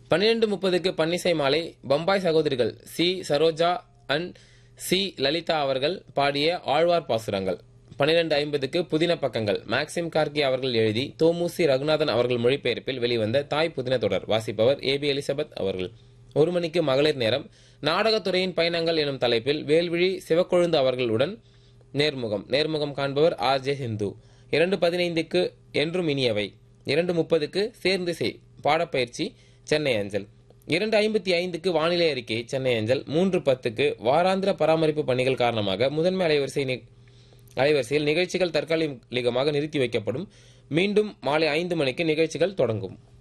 பன்னிரண்டு முப்பதுக்கு பன்னிசை மாலை பம்பாய் சகோதரிகள் C Saroja and C Lalitha அவர்கள் பாடிய ஆழ்வார் பாசுரங்கள் பன்னிரண்டு ஐம்பதுக்கு புதின பக்கங்கள் மேக்சிம் கார்கி அவர்கள் எழுதி தோமுசி ரகுநாதன் அவர்கள் மொழிபெயர்ப்பில் வெளிவந்த தாய் புதின தொடர் வாசிப்பவர் ஏ பி எலிசபெத் அவர்கள் ஒரு மணிக்கு மகளிர் நேரம் நாடகத்துறையின் பயணங்கள் எனும் தலைப்பில் வேல்விழி சிவக்கொழுந்து அவர்களுடன் நேர்முகம் நேர்முகம் காண்பவர் ஆர் ஜே ஹிந்து இரண்டு பதினைந்துக்கு என்றும் இனியவை இரண்டு முப்பதுக்கு சேர்ந்து செய் பாடப்பயிற்சி சென்னை அஞ்சல் இரண்டு ஐம்பத்தி ஐந்துக்கு வானிலை அறிக்கை சென்னை அஞ்சல் மூன்று பத்துக்கு வாராந்திர பராமரிப்பு பணிகள் காரணமாக முதன்மை அலைவரிசை நி- அலைவரிசையில் நிகழ்ச்சிகள் தற்காலிகமாக நிறுத்தி வைக்கப்படும் மீண்டும் மாலை ஐந்து மணிக்கு நிகழ்ச்சிகள் தொடங்கும்